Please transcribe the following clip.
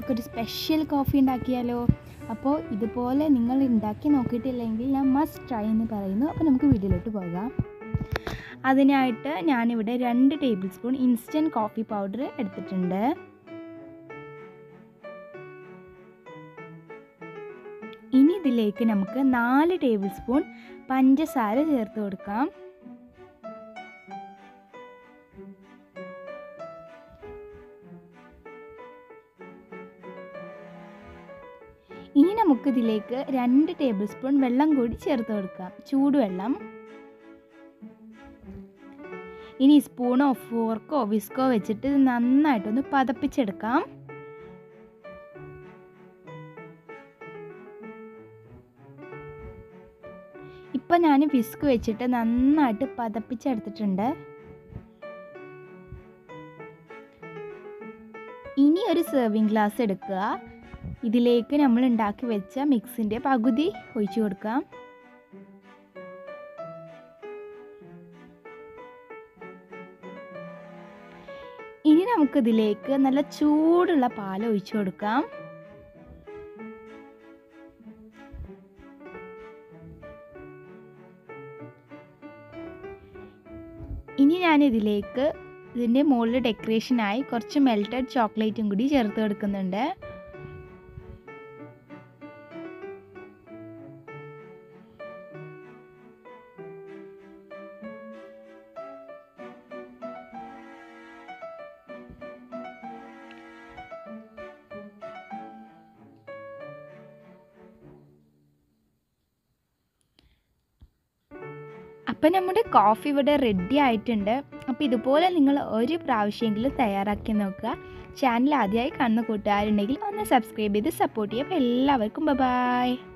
നമുക്കൊരു special coffee ഉണ്ടാക്കിയാലോ അപ്പോൾ ഇതുപോലെ നിങ്ങൾ ഉണ്ടാക്കി നോക്കിയിട്ടില്ലെങ്കിൽ ഞാൻ മസ്റ്റ് ട്രൈ എന്ന് പറയുന്നു അപ്പോൾ നമുക്ക് വീട്ടിലോട്ട് പോകാം അതിനായിട്ട് ഞാനിവിടെ രണ്ട് tablespoon instant coffee powder എടുത്തിട്ടുണ്ട് ഇനി ഇതിലേക്ക് നമുക്ക് നാല് ടേബിൾ സ്പൂൺ പഞ്ചസാര ചേർത്ത് കൊടുക്കാം ഇനി നമുക്കിതിലേക്ക് രണ്ട് ടേബിൾ സ്പൂൺ വെള്ളം കൂടി ചേർത്ത് കൊടുക്കാം ചൂടുവെള്ളം ഇനി സ്പൂണോ ഫോർക്കോ വിസ്കോ വെച്ചിട്ട് ഇത് നന്നായിട്ടൊന്ന് പതപ്പിച്ചെടുക്കാം ഇപ്പം ഞാൻ വിസ്ക് വെച്ചിട്ട് നന്നായിട്ട് പതപ്പിച്ചെടുത്തിട്ടുണ്ട് ഇനി ഒരു സെർവിങ് ഗ്ലാസ് എടുക്കുക ഇതിലേക്ക് നമ്മൾ ഉണ്ടാക്കി വെച്ച മിക്സിൻ്റെ പകുതി ഒഴിച്ചു കൊടുക്കാം ഇനി നമുക്കിതിലേക്ക് നല്ല ചൂടുള്ള പാൽ ഒഴിച്ചു കൊടുക്കാം ഇനി ഞാൻ ഇതിലേക്ക് ഇതിൻ്റെ മുകളിൽ ഡെക്കറേഷനായി കുറച്ച് മെൽറ്റഡ് ചോക്ലേറ്റും കൂടി ചേർത്ത് കൊടുക്കുന്നുണ്ട് അപ്പം നമ്മുടെ കോഫി ഇവിടെ റെഡി ആയിട്ടുണ്ട് അപ്പോൾ ഇതുപോലെ നിങ്ങൾ ഒരു പ്രാവശ്യമെങ്കിലും തയ്യാറാക്കി നോക്കുക ചാനൽ ആദ്യമായി കാണുന്ന കൂട്ടുകാരുണ്ടെങ്കിൽ ഒന്ന് സബ്സ്ക്രൈബ് ചെയ്ത് സപ്പോർട്ട് ചെയ്യുക അപ്പോൾ എല്ലാവർക്കും ബൈ